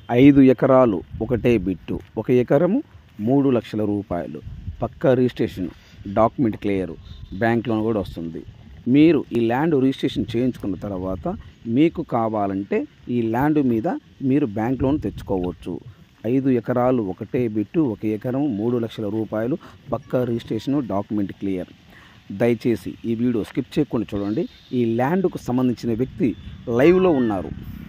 ఐదు ఎకరాలు ఒకటే బిట్టు ఒక ఎకరము మూడు లక్షల రూపాయలు పక్కా registration document clear bank loan కూడా వస్తుంది మీరు ఈ ల్యాండ్ రిజిస్ట్రేషన్ చేయించుకున్న తర్వాత మీకు కావాలంటే ఈ ల్యాండ్ మీద మీరు బ్యాంక్ లోన్ తెచ్చుకోవచ్చు ఐదు ఎకరాలు ఒకటే బిట్టు ఒక ఎకరం మూడు లక్షల రూపాయలు పక్కా రిజిస్ట్రేషన్ డాక్యుమెంట్ క్లియర్ దయచేసి ఈ వీడియో స్కిప్ చేయకుండా చూడండి ఈ ల్యాండ్కు సంబంధించిన వ్యక్తి లైవ్లో ఉన్నారు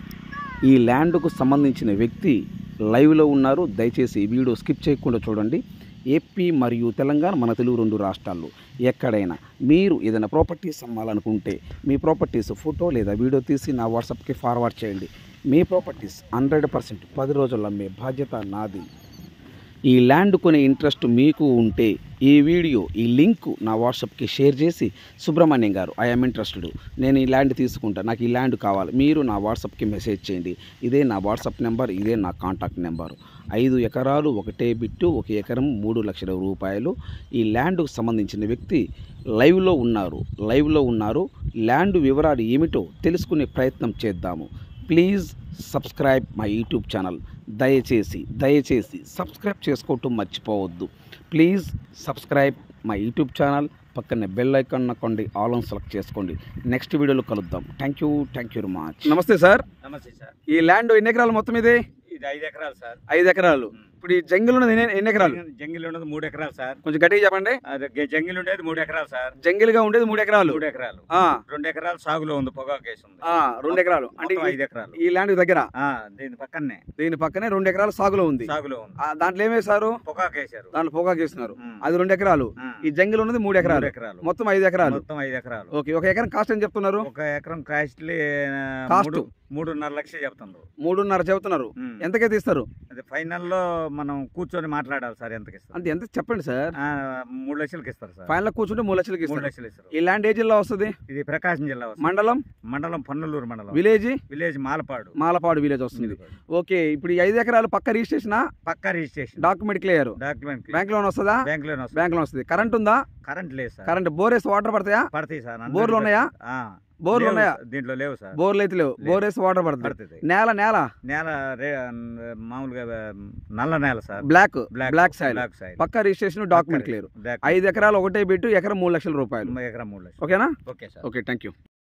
ఈ ల్యాండ్కు సంబంధించిన వ్యక్తి లైవ్లో ఉన్నారు దయచేసి ఈ వీడియో స్కిప్ చేయకుండా చూడండి ఏపీ మరియు తెలంగాణ మన తెలుగు రెండు రాష్ట్రాల్లో ఎక్కడైనా మీరు ఏదైనా ప్రాపర్టీస్ అమ్మాలనుకుంటే మీ ప్రాపర్టీస్ ఫోటో లేదా వీడియో తీసి నా వాట్సాప్కి ఫార్వర్డ్ చేయండి మీ ప్రాపర్టీస్ హండ్రెడ్ పర్సెంట్ పది రోజుల్లో అమ్మే బాధ్యత నాది ఈ ల్యాండ్ కొనే ఇంట్రెస్ట్ మీకు ఉంటే ఈ వీడియో ఈ లింక్ నా వాట్సాప్కి షేర్ చేసి సుబ్రహ్మణ్యం గారు ఐఎమ్ ఇంట్రెస్టెడ్ నేను ఈ ల్యాండ్ తీసుకుంటా నాకు ఈ ల్యాండ్ కావాలి మీరు నా వాట్సాప్కి మెసేజ్ చేయండి ఇదే నా వాట్సాప్ నెంబర్ ఇదే నా కాంటాక్ట్ నెంబర్ ఐదు ఎకరాలు ఒకటే బిట్టు ఒక ఎకరం మూడు లక్షల రూపాయలు ఈ ల్యాండ్కు సంబంధించిన వ్యక్తి లైవ్లో ఉన్నారు లైవ్లో ఉన్నారు ల్యాండ్ వివరాలు ఏమిటో తెలుసుకునే ప్రయత్నం చేద్దాము please subscribe my YouTube channel దయచేసి దయచేసి సబ్స్క్రైబ్ చేసుకోవటం మర్చిపోవద్దు please subscribe my YouTube channel పక్కనే బెల్ ఐకాన్ నొక్కండి ఆల్ ఆన్ సెలెక్ట్ చేసుకోండి నెక్స్ట్ వీడియోలో కలుద్దాం thank you thank you very much నమస్తే సార్ నమస్తే సార్ ఈ ల్యాండ్ ఎన్ని ఎకరాలు మొత్తం ఇది ఇది ఐదు ఎకరాలు సార్ ఐదు ఎకరాలు ఇప్పుడు ఈ జంగిల్ ఉన్నది ఎన్ని- ఎన్ని ఎకరాలు జంగిల్ ఉన్నది మూడు ఎకరాలు సార్ కొంచెం గట్టిగా చెప్పండి అది గ- జంగిల్ ఉండేది మూడు ఎకరాలు సార్ జంగిల్ గా ఉండేది మూడు ఎకరాలు మూడు ఎకరాలు ఆ, రెండు ఎకరాలు సాగులో ఉంది పొగాకు కేసు ఉంది ఆ, రెండు ఎకరాలు అంటే మొత్తం ఈ- ఐదు ఎకరాలు ఈ ల్యాండ్ దగ్గర ఆ, దీని పక్కనే దీని పక్కనే రెండు ఎకరాలు సాగులో ఉంది సాగులో ఉంది ఆ, దాంట్లో ఏం వేశారు పొగాకు వేసారు దాంట్లో పొగాకు వేస్తున్నారు ఉమ్. అది రెండు ఎకరాలు ఆ, ఈ జంగిల్ ఉన్నది మూడు ఎకరాలు మూడు ఎకరాలు మొత్తం ఐదు ఎకరాలు మొత్తం ఐదు ఎకరాలు ఓకే ఒక ఎకరం కాస్ట్ ఏం చెప్తున్నారు ఒక ఎకరం కాస్ట్లీ ఆ, కాస్ట్? మూడు- మూడున్నర లక్షలు చెప్తున్నారు మూడున్నర చెబుతున్నారు ఉమ్. ఎంతకైతే ఇస్తారు అది ఫైనల్ లో మనం కూర్చొని మాట్లాడాలి సార్ ఎంతకి ఇస్తారు అంటే ఎంత చెప్పండి సార్ ఆ, మూడు లక్షలకి ఇస్తారు సార్ ఫైనల్ కూర్చుంటే మూడు లక్షలకి మూడు ఇస్తారు లక్షలు ఇస్తారు ఈ ల్యాండ్ ఏ జిల్లా వస్తుంది ఇది ప్రకాశం జిల్లా వస్తుంది. మండలం మండలం పన్నలూరు మండలం village village Malapadu Malapadu village వస్తుంది ఓకే ఇప్పుడు ఈ ఐదు ఎకరాలు పక్క రిజిస్ట్రేషన్ పక్కా registration document clear document bank loan వస్తుందా బ్యాంక్ లోన్ వస్తుంది బ్యాంక్ లోన్ వస్తుంది కరెంట్ ఉందా కరెంట్ లేదు సార్ కరెంట్ బోర్ వేసి వాటర్ పడతాయా పడతాయి సార్ బోర్లు ఉన్నాయా? ఆ, బోర్లు లేవు ఉన్నాయా సార్. దీంట్లో లేవు సార్ బోర్లు అయితే లేవు లేవు. బోర్ వేసి వాటర్ పడుతుంది పడుతుంది నేల నేల నేల రే మామూలుగా నల్ల నేల sir black black soil black side పక్క రిజిస్ట్రేషన్ డాక్యుమెంట్ క్లియర్ బ్లాక్ ఐదు ఎకరాలు ఒకటే బిట్టు ఎకరం మూడు లక్షల రూపాయలు ఎకరం మూడు లక్షలు ఓకేనా okay sir okay thank you